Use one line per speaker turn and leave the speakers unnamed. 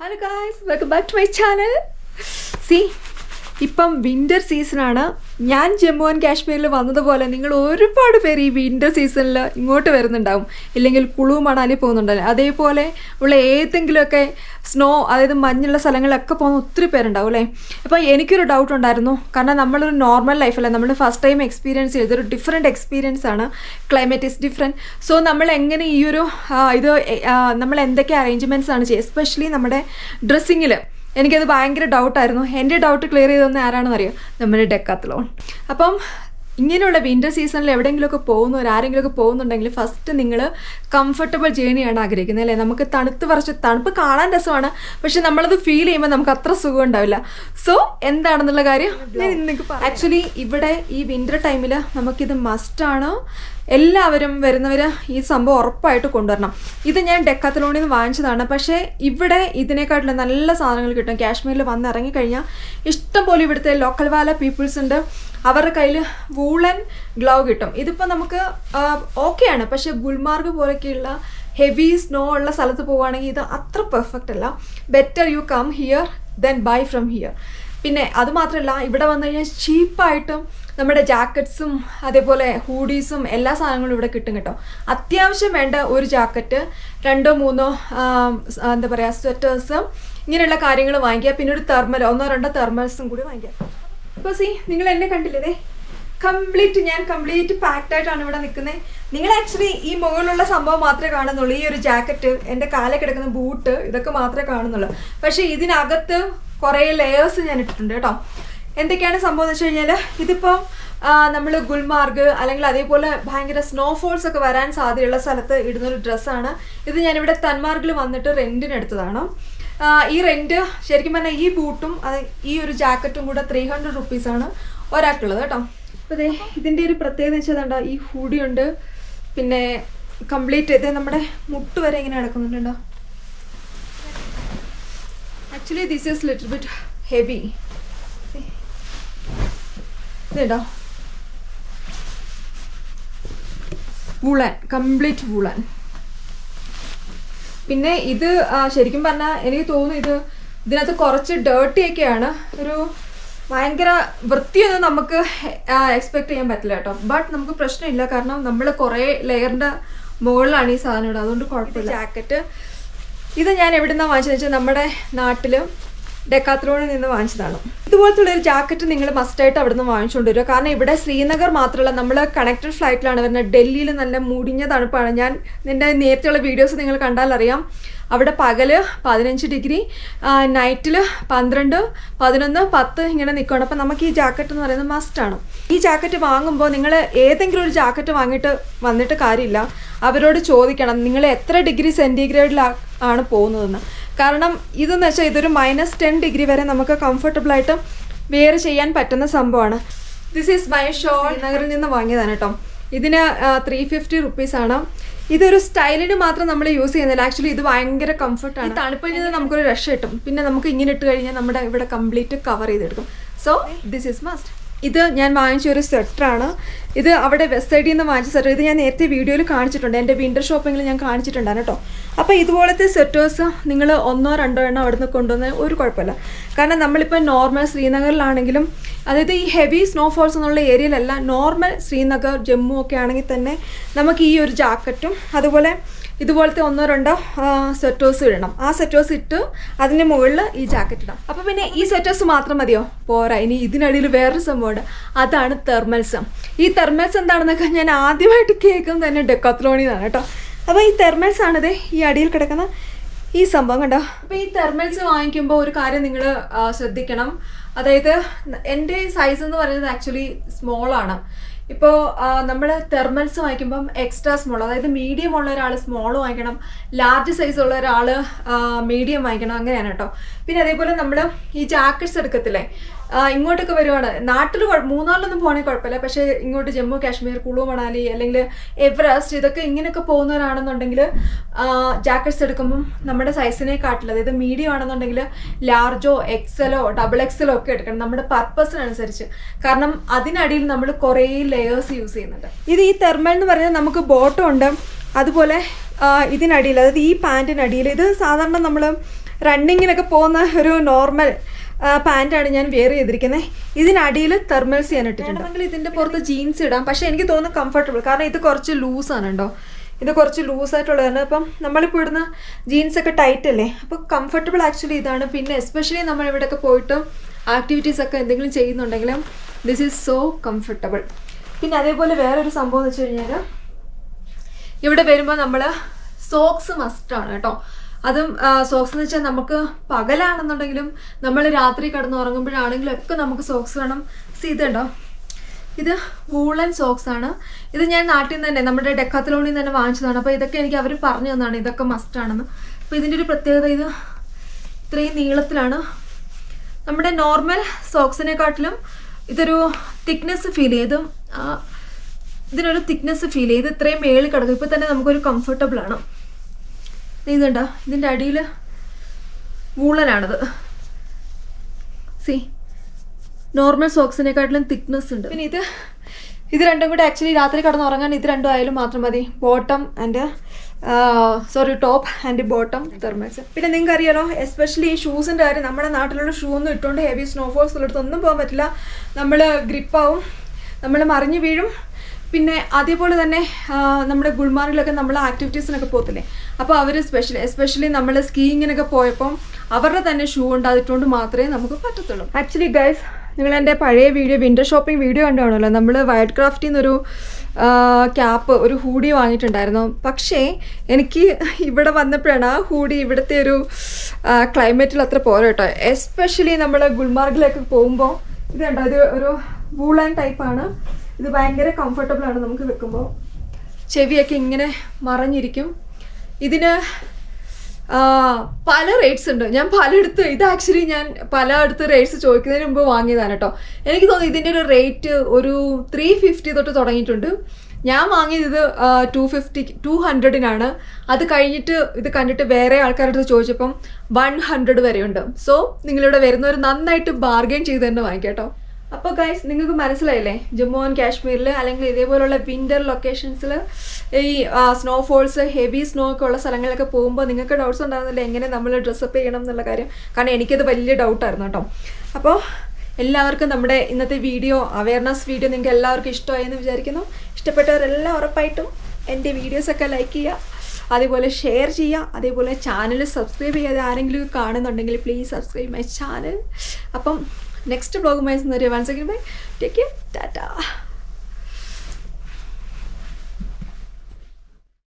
hello guys welcome back to my channel സി ഇപ്പം winter സീസണാണ് ഞാൻ ജമ്മു ആൻഡ് കാശ്മീരിൽ വന്നതുപോലെ നിങ്ങൾ ഒരുപാട് പേര് ഈ വിൻ്റർ സീസണിൽ ഇങ്ങോട്ട് വരുന്നുണ്ടാവും ഇല്ലെങ്കിൽ കുളു മണാലി പോകുന്നുണ്ടല്ലോ അതേപോലെ ഉള്ള ഏതെങ്കിലുമൊക്കെ സ്നോ അതായത് മഞ്ഞുള്ള സ്ഥലങ്ങളിലൊക്കെ പോകുന്ന ഒത്തിരി പേരുണ്ടാവും അല്ലേ അപ്പോൾ എനിക്കൊരു ഡൗട്ട് ഉണ്ടായിരുന്നു കാരണം നമ്മളൊരു നോർമൽ ലൈഫല്ല നമ്മൾ ഫസ്റ്റ് ടൈം എക്സ്പീരിയൻസ് ചെയ്തൊരു ഡിഫറെൻറ്റ് എക്സ്പീരിയൻസ് ആണ് ക്ലൈമറ്റ് ഈസ് ഡിഫറെൻറ്റ് സോ നമ്മൾ എങ്ങനെ ഈ ഒരു ആ, ഇത് ആ, നമ്മൾ എന്തൊക്കെ അറേഞ്ച്മെൻറ്റ്സ് ആണ് ചെയ്യുക എസ്പെഷ്യലി നമ്മുടെ ഡ്രസ്സിങ്ങിൽ എനിക്കത് ഭയങ്കര ഡൗട്ടായിരുന്നു എൻ്റെ ഡൗട്ട് ക്ലിയർ ചെയ്തെന്ന് ആരാണെന്ന് അറിയോ നമ്മുടെ ഡെക്കാത്തലോൺ അപ്പം ഇങ്ങനെയുള്ള വിൻ്റർ സീസണിൽ എവിടെയെങ്കിലുമൊക്കെ പോകുന്നവർ ആരെങ്കിലുമൊക്കെ പോകുന്നുണ്ടെങ്കിൽ ഫസ്റ്റ് നിങ്ങൾ കംഫർട്ടബിൾ ജേണിയാണ് ആഗ്രഹിക്കുന്നത് അല്ലേ നമുക്ക് തണുത്ത് കുറച്ച് തണുപ്പ് കാണാൻ രസമാണ് പക്ഷെ നമ്മളത് ഫീൽ ചെയ്യുമ്പോൾ നമുക്ക് അത്ര സുഖം ഉണ്ടാവില്ല സോ എന്താണെന്നുള്ള കാര്യം ആക്ച്വലി ഇവിടെ ഈ വിൻ്റർ ടൈമിൽ നമുക്കിത് മസ്റ്റാണ് എല്ലാവരും വരുന്നവർ ഈ സംഭവം ഉറപ്പായിട്ട് കൊണ്ടുവരണം ഇത് ഞാൻ ഡെക്കാത്തലോണിൽ നിന്ന് വാങ്ങിച്ചതാണ് പക്ഷേ ഇവിടെ ഇതിനെക്കാട്ടിലും നല്ല സാധനങ്ങൾ കിട്ടും കാശ്മീരിൽ വന്ന് ഇറങ്ങിക്കഴിഞ്ഞാൽ ഇഷ്ടംപോലെ ഇവിടുത്തെ ലോക്കൽ വാല പീപ്പിൾസ് ഉണ്ട് അവരുടെ കയ്യിൽ വൂളൻ ഗ്ലൗ കിട്ടും ഇതിപ്പോൾ നമുക്ക് ഓക്കെയാണ് പക്ഷേ ഗുൽമാർഗ് പോലെയൊക്കെയുള്ള ഹെവി സ്നോ ഉള്ള സ്ഥലത്ത് പോവുകയാണെങ്കിൽ ഇത് അത്ര പെർഫെക്റ്റ് അല്ല better you come here then buy from here പിന്നെ അത് മാത്രമല്ല ഇവിടെ വന്നു കഴിഞ്ഞാൽ ചീപ്പായിട്ടും നമ്മുടെ ജാക്കറ്റ്സും അതേപോലെ ഹൂഡീസും എല്ലാ സാധനങ്ങളും ഇവിടെ കിട്ടും കേട്ടോ അത്യാവശ്യം വേണ്ട ഒരു ജാക്കറ്റ് രണ്ടോ മൂന്നോ ആം, സ് എന്താ പറയുക സ്വെറ്റേഴ്സ് ഇങ്ങനെയുള്ള കാര്യങ്ങൾ വാങ്ങിക്കുക പിന്നെ ഒരു തെർമൽ ഒന്നോ രണ്ടോ തെർമൽസും കൂടി വാങ്ങിക്കുക അപ്പോൾ സി നിങ്ങൾ എന്നെ കണ്ടില്ലേ കംപ്ലീറ്റ് ഞാൻ കംപ്ലീറ്റ് പാക്ഡ് ആയിട്ടാണ് ഇവിടെ നിൽക്കുന്നത് നിങ്ങൾ ആക്ച്വലി ഈ മുകളിലുള്ള സംഭവം മാത്രമേ കാണുന്നുള്ളൂ ഈ ഒരു ജാക്കറ്റ് എൻ്റെ കാലിൽ കിടക്കുന്ന ബൂട്ട് ഇതൊക്കെ മാത്രമേ കാണുന്നുള്ളൂ പക്ഷേ ഇതിനകത്ത് കുറേ ലെയേഴ്സ് ഞാൻ ഇട്ടിട്ടുണ്ട് കേട്ടോ എന്തൊക്കെയാണ് സംഭവം എന്ന് വെച്ച് കഴിഞ്ഞാൽ ഇതിപ്പോൾ നമ്മൾ ഗുൽമാർഗ് അല്ലെങ്കിൽ അതേപോലെ ഭയങ്കര സ്നോഫോൾസ് ഒക്കെ വരാൻ സാധ്യതയുള്ള സ്ഥലത്ത് ഇടുന്നൊരു ഡ്രസ്സാണ് ഇത് ഞാനിവിടെ തന്മാർഗിൽ വന്നിട്ട് റെൻറ്റിന് എടുത്തതാണ് ആ, ഈ റെൻറ്റ് ശരിക്കും പറഞ്ഞാൽ ഈ ബൂട്ടും അത് ഈ ഒരു ജാക്കറ്റും കൂടെ ത്രീ ഹൺഡ്രഡ് റുപ്പീസാണ് ഒരാൾക്കുള്ളത് കേട്ടോ അപ്പോൾ അതെ ഇതിൻ്റെ ഒരു പ്രത്യേകത വെച്ചാൽ എന്താ ഈ ഹൂഡി ഉണ്ട് പിന്നെ കംപ്ലീറ്റ് ഇത് നമ്മുടെ മുട്ട് വരെ ഇങ്ങനെ കിടക്കുന്നുണ്ടോ actually this is little bit heavy ഇതുണ്ടോ വൂളൻ കംപ്ലീറ്റ് വൂളൻ പിന്നെ ഇത് ആ, ശരിക്കും പറഞ്ഞാൽ എനിക്ക് തോന്നുന്നു ഇത് ഇതിനകത്ത് കുറച്ച് ഡേർട്ടി ഒക്കെയാണ് ഒരു ഭയങ്കര വൃത്തിയൊന്നും നമുക്ക് എക്സ്പെക്ട് ചെയ്യാൻ പറ്റില്ല കേട്ടോ ബട്ട് നമുക്ക് പ്രശ്നമില്ല കാരണം നമ്മൾ കുറേ ലെയറിൻ്റെ മുകളിലാണ് ഈ സാധനം ഇടുക അതുകൊണ്ട് കുഴപ്പമില്ല ജാക്കറ്റ് ഇത് ഞാൻ എവിടെ നിന്നാണ് വാങ്ങിച്ചതെന്ന് വെച്ചാൽ നമ്മുടെ നാട്ടിൽ ഡെക്കാത്രോണിൽ നിന്ന് വാങ്ങിച്ചതാണ് ഇതുപോലത്തെ ഒരു ജാക്കറ്റ് നിങ്ങൾ മസ്റ്റായിട്ട് അവിടെ നിന്ന് വാങ്ങിച്ചുകൊണ്ട് വരിക കാരണം ഇവിടെ ശ്രീനഗർ മാത്രമല്ല നമ്മൾ കണക്റ്റഡ് ഫ്ലൈറ്റിലാണ് വരുന്നത് ഡൽഹിയിൽ നല്ല മുടിഞ്ഞ തണുപ്പാണ് ഞാൻ നിൻ്റെ നേരത്തെയുള്ള വീഡിയോസ് നിങ്ങൾ കണ്ടാൽ അറിയാം അവിടെ പകല് പതിനഞ്ച് ഡിഗ്രി നൈറ്റിൽ പന്ത്രണ്ട് പതിനൊന്ന് പത്ത് ഇങ്ങനെ നിൽക്കുകയാണ് അപ്പം നമുക്ക് ഈ ജാക്കറ്റ് എന്ന് പറയുന്നത് മസ്റ്റാണ് ഈ ജാക്കറ്റ് വാങ്ങുമ്പോൾ നിങ്ങൾ ഏതെങ്കിലും ഒരു ജാക്കറ്റ് വാങ്ങിയിട്ട് വന്നിട്ട് കാര്യമില്ല അവരോട് ചോദിക്കണം നിങ്ങൾ എത്ര ഡിഗ്രി സെൻറ്റിഗ്രേഡിലാണ് ആണ് പോകുന്നതെന്ന് കാരണം ഇതെന്ന് വെച്ചാൽ ഇതൊരു മൈനസ് ടെൻ ഡിഗ്രി വരെ നമുക്ക് കംഫർട്ടബിൾ ആയിട്ട് വെയർ ചെയ്യാൻ പറ്റുന്ന സംഭവമാണ് ദിസ് ഈസ് മൈ ഷോ നഗറിൽ നിന്ന് വാങ്ങിയതാണ് കേട്ടോ ഇതിന് ത്രീ ഫിഫ്റ്റി റുപ്പീസാണ് ഇതൊരു സ്റ്റൈലിന് മാത്രം നമ്മൾ യൂസ് ചെയ്യുന്നില്ല ആക്ച്വലി ഇത് ഭയങ്കര കംഫർട്ടാണ് തണുപ്പിൽ നിന്ന് നമുക്കൊരു രക്ഷ കിട്ടും പിന്നെ നമുക്ക് ഇങ്ങനെ ഇട്ട് കഴിഞ്ഞാൽ നമ്മുടെ ഇവിടെ കംപ്ലീറ്റ് കവർ ചെയ്തെടുക്കും സോ ദിസ് ഈസ് മസ്റ്റ് ഇത് ഞാൻ വാങ്ങിച്ച ഒരു സ്വെറ്ററാണ് ഇത് അവിടെ വെസ്റ്റ് സൈഡിൽ നിന്ന് വാങ്ങിച്ച സ്വെറ്റർ ഇത് ഞാൻ നേരത്തെ വീഡിയോയിൽ കാണിച്ചിട്ടുണ്ട് എൻ്റെ വിൻ്റർ ഷോപ്പിങ്ങിൽ ഞാൻ കാണിച്ചിട്ടുണ്ടാണ് കേട്ടോ അപ്പോൾ ഇതുപോലത്തെ സ്വെറ്റേഴ്സ് നിങ്ങൾ ഒന്നോ രണ്ടോ എണ്ണം അവിടെ നിന്ന് കൊണ്ടുവന്ന് ഒരു കുഴപ്പമില്ല കാരണം നമ്മളിപ്പോൾ നോർമൽ ശ്രീനഗറിലാണെങ്കിലും അതായത് ഈ ഹെവി സ്നോഫോൾസ് എന്നുള്ള ഏരിയയിലല്ല നോർമൽ ശ്രീനഗർ ജമ്മു ഒക്കെ ആണെങ്കിൽ തന്നെ നമുക്ക് ഈ ഒരു ജാക്കറ്റും അതുപോലെ ഇതുപോലത്തെ ഒന്നോ രണ്ടോ സ്വെറ്റേഴ്സ് ഇടണം ആ സ്വെറ്റേഴ്സ് ഇട്ട് അതിൻ്റെ മുകളിൽ ഈ ജാക്കറ്റ് ഇടാം അപ്പോൾ പിന്നെ ഈ സ്വെറ്റേഴ്സ് മാത്രം മതിയോ പോരാ ഇനി ഇതിനടിയിൽ വേറൊരു സംഭവമുണ്ട് അതാണ് തെർമൽസ് ഈ തെർമൽസ് എന്താണെന്നൊക്കെ ഞാൻ ആദ്യമായിട്ട് കേൾക്കുന്നത് തന്നെ ഡെക്കത്ലോണിന്നാണ് കേട്ടോ അപ്പോൾ ഈ തെർമൽസ് ആണിത് ഈ അടിയിൽ കിടക്കുന്ന ഈ സംഭവം കണ്ടോ അപ്പോൾ ഈ തെർമൽസ് വാങ്ങിക്കുമ്പോൾ ഒരു കാര്യം നിങ്ങൾ ശ്രദ്ധിക്കണം അതായത് എൻ്റെ സൈസ് എന്ന് പറയുന്നത് ആക്ച്വലി സ്മോൾ ആണ് ഇപ്പോൾ നമ്മൾ തെർമൽസ് വാങ്ങിക്കുമ്പം എക്സ്ട്രാ സ്മോൾ അതായത് മീഡിയം ഉള്ള ഒരാൾ സ്മോൾ വാങ്ങിക്കണം ലാർജ് സൈസ് ഉള്ള ഒരാൾ മീഡിയം വാങ്ങിക്കണം അങ്ങനെയാണ് കേട്ടോ പിന്നെ അതേപോലെ നമ്മൾ ഈ ജാക്കറ്റ്സ് എടുക്കത്തില്ലേ ആ, ഇങ്ങോട്ടൊക്കെ വരുവാണ് നാട്ടിൽ മൂന്നാറിലൊന്നും പോകണമെങ്കിൽ കുഴപ്പമില്ല പക്ഷേ ഇങ്ങോട്ട് ജമ്മു കാശ്മീർ കുളു മണാലി അല്ലെങ്കിൽ എവറസ്റ്റ് ഇതൊക്കെ ഇങ്ങനെയൊക്കെ പോകുന്നവരാണെന്നുണ്ടെങ്കിൽ ജാക്കറ്റ്സ് എടുക്കുമ്പം നമ്മുടെ സൈസിനെ കാട്ടില്ല അതായത് മീഡിയം ആണെന്നുണ്ടെങ്കിൽ ലാർജോ എക്സലോ ഡബിൾ എക്സലോ ഒക്കെ എടുക്കണം നമ്മുടെ പർപ്പസിനനുസരിച്ച് കാരണം അതിനടിയിൽ നമ്മൾ കുറേ ലെയേഴ്സ് യൂസ് ചെയ്യുന്നുണ്ട് ഇത് ഈ തെർമൽ എന്ന് പറയുന്നത് നമുക്ക് ബോട്ടം ഉണ്ട് അതുപോലെ ആ, ഇതിനടിയിൽ അതായത് ഈ പാൻറ്റിനടിയിൽ ഇത് സാധാരണ നമ്മൾ റണ്ണിങ്ങിനൊക്കെ പോകുന്ന ഒരു നോർമൽ പാൻറ്റാണ് ഞാൻ വെയർ ചെയ്തിരിക്കുന്നത് ഇതിനടിയിൽ തെർമൽസ് ചെയ്യാൻ ഇട്ടിട്ടുണ്ടെങ്കിൽ ഇതിൻ്റെ പുറത്ത് ജീൻസ് ഇടാം പക്ഷേ എനിക്ക് തോന്നുന്നു കംഫർട്ടബിൾ കാരണം ഇത് കുറച്ച് ലൂസാണ് കേട്ടോ ഇത് കുറച്ച് ലൂസായിട്ടുള്ളതാണ് അപ്പം നമ്മളിപ്പോൾ ഇടുന്ന ജീൻസ് ഒക്കെ ടൈറ്റ് അല്ലേ അപ്പോൾ കംഫർട്ടബിൾ ആക്ച്വലി ഇതാണ് പിന്നെ എസ്പെഷ്യലി നമ്മൾ ഇവിടെയൊക്കെ പോയിട്ട് ആക്ടിവിറ്റീസ് ഒക്കെ എന്തെങ്കിലും ചെയ്യുന്നുണ്ടെങ്കിലും ദിസ് ഈസ് സോ കംഫർട്ടബിൾ പിന്നെ അതേപോലെ വേറൊരു സംഭവം എന്ന് വെച്ച് കഴിഞ്ഞാൽ ഇവിടെ വരുമ്പോൾ നമ്മൾ സോക്സ് മസ്റ്റാണ് കേട്ടോ അതും സോക്സ് എന്ന് വെച്ചാൽ നമുക്ക് പകലാണെന്നുണ്ടെങ്കിലും നമ്മൾ രാത്രി കിടന്ന് ഉറങ്ങുമ്പോഴാണെങ്കിലും ഒക്കെ നമുക്ക് സോക്സ് വേണം സി ഇതുണ്ടോ ഇത് വൂളൻ സോക്സ് ആണ് ഇത് ഞാൻ നാട്ടിൽ നിന്ന് തന്നെ നമ്മുടെ ഡെക്കാത്തലോണിൽ നിന്ന് തന്നെ വാങ്ങിച്ചതാണ് അപ്പോൾ ഇതൊക്കെ എനിക്ക് അവർ പറഞ്ഞു തന്നതാണ് ഇതൊക്കെ മസ്റ്റ് ആണെന്ന് അപ്പോൾ ഇതിൻ്റെ ഒരു പ്രത്യേകത ഇത് ഇത്രയും നീളത്തിലാണ് നമ്മുടെ നോർമൽ സോക്സിനെക്കാട്ടിലും ഇതൊരു തിക്നെസ് ഫീൽ ചെയ്തു ഇതിനൊരു തിക്നെസ് ഫീൽ ചെയ്ത് ഇത്രയും മേളിൽ കിടക്കും ഇപ്പോൾ തന്നെ നമുക്കൊരു കംഫർട്ടബിൾ ആണ് ഇതുണ്ടോ ഇതിൻ്റെ അടിയിൽ വൂളനാണിത് സി നോർമൽ സോക്സിനെക്കാട്ടിലും തിക്നെസ് ഉണ്ട് പിന്നെ ഇത് ഇത് രണ്ടും കൂടെ ആക്ച്വലി രാത്രി കിടന്ന് ഉറങ്ങാൻ ഇത് രണ്ടും ആയാലും മാത്രം മതി bottom and sorry top and bottom thermals പിന്നെ നിങ്ങൾക്ക് അറിയാലോ എസ്പെഷ്യലി ഈ ഷൂസിൻ്റെ കാര്യം നമ്മുടെ നാട്ടിലുള്ള ഷൂ ഒന്നും ഇട്ടുകൊണ്ട് ഹെവി സ്നോഫോൾസ് ഉള്ളിടത്ത് ഒന്നും പോകാൻ പറ്റില്ല നമ്മൾ ഗ്രിപ്പാവും നമ്മൾ മറിഞ്ഞു വീഴും പിന്നെ അതേപോലെ തന്നെ ആ, നമ്മുടെ ഗുൾമാർഗിലൊക്കെ നമ്മൾ ആക്ടിവിറ്റീസിനൊക്കെ പോകത്തില്ലേ അപ്പോൾ അവർ സ്പെഷ്യലി എസ്പെഷ്യലി നമ്മൾ സ്കീയിങ്ങിനൊക്കെ പോയപ്പം അവരുടെ തന്നെ ഷൂ ഉണ്ടായിട്ടുകൊണ്ട് മാത്രമേ നമുക്ക് പറ്റത്തുള്ളൂ ആക്ച്വലി ഗൈസ് നിങ്ങൾ എൻ്റെ പഴയ വീഡിയോ വിൻ്റർ ഷോപ്പിംഗ് വീഡിയോ കണ്ടാണല്ലോ നമ്മൾ വൈറ്റ് ക്രാഫ്റ്റിൽ നിന്നൊരു ക്യാപ്പ് ഒരു ഹൂഡി വാങ്ങിയിട്ടുണ്ടായിരുന്നു പക്ഷേ എനിക്ക് ഇവിടെ വന്നപ്പോഴാണ് ആ ഹൂഡി ഇവിടുത്തെ ഒരു ക്ലൈമറ്റിൽ അത്ര പോരാ കേട്ടോ എസ്പെഷ്യലി നമ്മൾ ഗുൽമാർഗിലേക്ക് പോകുമ്പോൾ ഇത് കണ്ടോ ഇത് ഒരു വൂളൻ ടൈപ്പാണ് ഇത് ഭയങ്കര കംഫർട്ടബിൾ ആണ് നമുക്ക് വെക്കുമ്പോൾ ചെവിയൊക്കെ ഇങ്ങനെ മറഞ്ഞിരിക്കും ഇതിന് ആ, പല റേറ്റ്സ് ഉണ്ട് ഞാൻ പലയിടത്ത് ഇത് ആക്ച്വലി ഞാൻ പലയിടത്ത് റേറ്റ്സ് ചോദിക്കുന്നതിന് മുമ്പ് വാങ്ങിയതാണ് കേട്ടോ എനിക്ക് തോന്നുന്നു ഇതിൻ്റെ ഒരു റേറ്റ് ഒരു ത്രീ ഫിഫ്റ്റി തൊട്ട് തുടങ്ങിയിട്ടുണ്ട് ഞാൻ വാങ്ങിയത് ഇത് ടു ഫിഫ്റ്റി ടു ഹൺഡ്രഡിനാണ് അത് കഴിഞ്ഞിട്ട് ഇത് കണ്ടിട്ട് വേറെ ആൾക്കാരുടെ അടുത്ത് ചോദിച്ചപ്പം വൺ ഹൺഡ്രഡ് വരെയുണ്ട് സോ നിങ്ങളിവിടെ വരുന്നവർ നന്നായിട്ട് ബാർഗെയിൻ ചെയ്ത് തന്നെ വാങ്ങിക്കാം കേട്ടോ അപ്പോൾ ഗൈസ് നിങ്ങൾക്ക് മനസ്സിലായില്ലേ ജമ്മു ആൻഡ് കാശ്മീരിൽ അല്ലെങ്കിൽ ഇതേപോലുള്ള വിൻ്റർ ലൊക്കേഷൻസിൽ ഈ സ്നോഫോൾസ് ഹെവി സ്നോ ഒക്കെ ഉള്ള സ്ഥലങ്ങളിലൊക്കെ പോകുമ്പോൾ നിങ്ങൾക്ക് ഡൗട്ട്സ് ഉണ്ടാകുന്നില്ല എങ്ങനെ നമ്മൾ ഡ്രസ്സപ്പ് ചെയ്യണം എന്നുള്ള കാര്യം കാരണം എനിക്കത് വലിയ ഡൗട്ടായിരുന്നു കേട്ടോ അപ്പോൾ എല്ലാവർക്കും നമ്മുടെ ഇന്നത്തെ വീഡിയോ അവയർനെസ് വീഡിയോ നിങ്ങൾക്ക് എല്ലാവർക്കും ഇഷ്ടമായി എന്ന് വിചാരിക്കുന്നു ഇഷ്ടപ്പെട്ടവരെല്ലാം ഉറപ്പായിട്ടും എൻ്റെ വീഡിയോസൊക്കെ ലൈക്ക് ചെയ്യുക അതേപോലെ ഷെയർ ചെയ്യുക അതേപോലെ ചാനൽ സബ്സ്ക്രൈബ് ചെയ്യാതെ ആരെങ്കിലും കാണുന്നുണ്ടെങ്കിൽ പ്ലീസ് സബ്സ്ക്രൈബ് മൈ ചാനൽ അപ്പം നെക്സ്റ്റ് ബ്ലോഗുമായി once again bye take care Tata